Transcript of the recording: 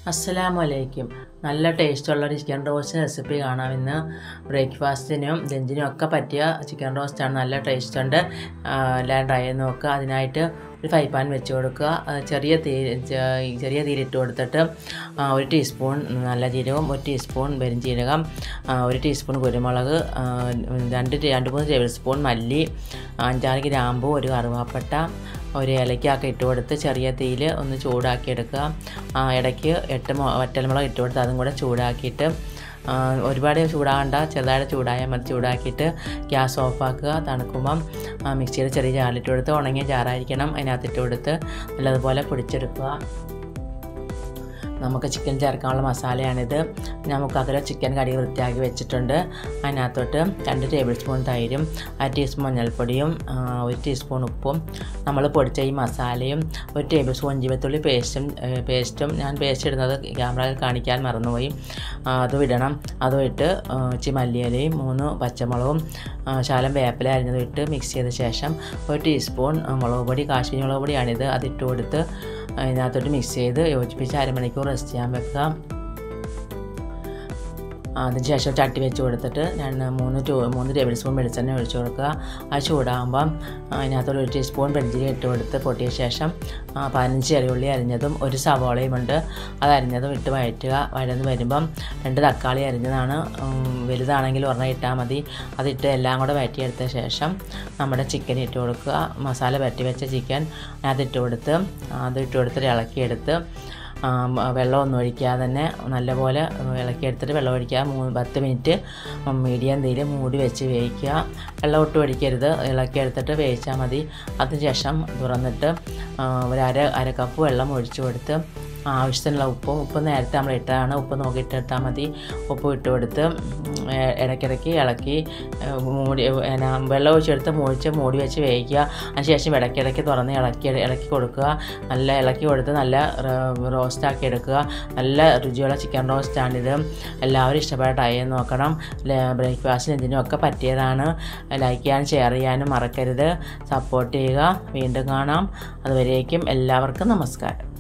അസ്സലാമു അലൈക്കും നല്ല ടേസ്റ്റുള്ള ഒരു ചിക്കൻ റോസ്റ്റ് റെസിപ്പി കാണാം ഇന്ന് ബ്രേക്ക്ഫാസ്റ്റിനും ലഞ്ചിനും ഒക്കെ പറ്റിയ ചിക്കൻ റോസ്റ്റാണ് നല്ല ടേസ്റ്റ് ഉണ്ട് ആ, എല്ലാം ട്രൈ ചെയ്ത് നോക്കുക അതിനായിട്ട് ഒരു ഫ്രൈ പാൻ വെച്ച് കൊടുക്കുക അത് ചെറിയ തീ ചെ- ചെറിയ തീയിലിട്ട് കൊടുത്തിട്ട് ആ, ഒരു ടീസ്പൂൺ നല്ല ജീരകം ഒരു ടീസ്പൂൺ പെരുംജീരകം ആ, ഒരു ടീസ്പൂൺ കുരുമുളക് ആ, രണ്ട് ടീ- രണ്ട് മൂന്ന് ടേബിൾ സ്പൂൺ മല്ലി അഞ്ചാറ് ഗ്രാമ്പു ഒരു കറുവാപ്പട്ട ഒരു ഇലയ്ക്കൊക്കെ ഇട്ട് കൊടുത്ത് ചെറിയ തീയിൽ ഒന്ന് ചൂടാക്കി എടുക്കുക ആ, ഇടയ്ക്ക് എട്ട് മു- വറ്റൽമുളക് ഇട്ട് കൊടുത്ത് അതും കൂടെ ചൂടാക്കിയിട്ട് ആ, ഒരുപാട് ചൂടാകണ്ട ചെറുതായിട്ട് ചൂടായാൽ മതി ചൂടാക്കിയിട്ട് ഗ്യാസ് ഓഫാക്കുക തണുക്കുമ്പം ആ, മിക്സിയിൽ ചെറിയ ജാറിലിട്ട് കൊടുത്ത് ഉണങ്ങിയ ജാറായിരിക്കണം അതിനകത്തിട്ട് കൊടുത്ത് നല്ലതുപോലെ പൊടിച്ചെടുക്കുക നമുക്ക് ചിക്കൻ ചേർക്കാനുള്ള മസാലയാണിത് നമുക്ക് അതിൽ ചിക്കൻ കടി വൃത്തിയാക്കി വെച്ചിട്ടുണ്ട് അതിനകത്തോട്ട് രണ്ട് ടേബിൾ സ്പൂൺ തൈരും അര ടീസ്പൂൺ മഞ്ഞൾപ്പൊടിയും ആ, ഒരു ടീസ്പൂൺ ഉപ്പും നമ്മൾ പൊടിച്ച ഈ മസാലയും ഒരു ടേബിൾ സ്പൂൺ ഇഞ്ചി വെളുത്തുള്ളി പേസ്റ്റും ഏ, പേസ്റ്റും ഞാൻ പേസ്റ്റ് ഇടുന്നത് ക്യാമറയിൽ കാണിക്കാൻ മറന്നുപോയി ആ, അതും ഇടണം അതും ഇട്ട് ആ, ഇച്ചിരി മല്ലിയിലയും മൂന്ന് പച്ചമുളകും ആ, ശാലം വേപ്പില അരിഞ്ഞതും ഇട്ട് മിക്സ് ചെയ്ത ശേഷം ഒരു ടീസ്പൂൺ ആ, മുളക് പൊടി കാശ്മീരി മുളക് പൊടിയാണിത് അതിട്ട് കൊടുത്ത് അതിനകത്തോട്ട് മിക്സ് ചെയ്ത് യോജിപ്പിച്ച് അരമണിക്കൂർ റെസ്റ്റ് ചെയ്യാൻ വെക്കുക അതിന് ശേഷം ചട്ടി വെച്ച് കൊടുത്തിട്ട് ഞാൻ മൂന്ന് ടൂ മൂന്ന് ടേബിൾ സ്പൂൺ വെളിച്ചെണ്ണ ഒഴിച്ച് കൊടുക്കുക അത് ചൂടാകുമ്പം അതിനകത്തൊരു ഒരു ടീസ്പൂൺ വെഞ്ചിരി ഇട്ട് കൊടുത്ത് പൊട്ടിയ ശേഷം ആ, പതിനഞ്ച് ചെറിയുള്ളി അരിഞ്ഞതും ഒരു സവോളയും ഉണ്ട് അത് അരിഞ്ഞതും ഇട്ട് വഴറ്റുക വഴന്ന് വരുമ്പം രണ്ട് തക്കാളി അരിഞ്ഞതാണ് ഉം, വലുതാണെങ്കിൽ ഒരെണ്ണം ഇട്ടാൽ മതി അതിട്ട് എല്ലാം കൂടെ വഴറ്റിയെടുത്ത ശേഷം നമ്മുടെ ചിക്കൻ ഇട്ട് കൊടുക്കുക മസാല പറ്റി വെച്ച ചിക്കൻ അതിട്ട് കൊടുത്ത് അത് ഇട്ട് കൊടുത്തിട്ട് ഇളക്കിയെടുത്ത് ആ, മ- വെള്ളമൊന്നും ഒഴിക്കാതെ തന്നെ നല്ലപോലെ ഇളക്കിയെടുത്തിട്ട് വെള്ളം ഒഴിക്കുക മൂന്ന് പത്ത് മിനിറ്റ് മീഡിയം തീയിൽ മൂടി വെച്ച് വേവിക്കുക വെള്ളം ഒട്ടും ഒഴിക്കരുത് ഇളക്കിയെടുത്തിട്ട് വേവിച്ചാൽ മതി അതിനുശേഷം തുറന്നിട്ട് ആ, ഒരു അര അര കപ്പ് വെള്ളം ഒഴിച്ചു കൊടുത്ത് ആവശ്യത്തിനുള്ള ഉപ്പും ഉപ്പ് നേരത്തെ നമ്മൾ ഇട്ടതാണ് ഉപ്പ് നോക്കിയിട്ട് ഇട്ടാൽ മതി ഉപ്പ് ഇട്ട് കൊടുത്ത് ഉം, ഏ- ഇടയ്ക്കിടയ്ക്ക് ഇളക്കി ഏ, മൂടി എന്നാ വെള്ളം ഒഴിച്ചെടുത്ത് മൂടിച്ച് മൂടി വെച്ച് വേവിക്കുക അതിനുശേഷം ഇടയ്ക്കിടയ്ക്ക് തുറന്ന് ഇളക്കി ഇളക്കി കൊടുക്കുക നല്ല ഇളക്കി കൊടുത്ത് നല്ല റോസ്റ്റാക്കി എടുക്കുക നല്ല രുചിയുള്ള ചിക്കൻ റോസ്റ്റാണിത് എല്ലാവരും ഇഷ്ടപ്പെട്ട ട്രൈ ചെയ്ത് നോക്കണം ബ്രേക്ക്ഫാസ്റ്റിന് ഇതിനും ഒക്കെ പറ്റിയതാണ് ലൈക്ക് ചെയ്യാനും ഷെയർ ചെയ്യാനും മറക്കരുത് സപ്പോർട്ട് ചെയ്യുക വീണ്ടും കാണാം അതുവരേക്കും എല്ലാവർക്കും നമസ്കാരം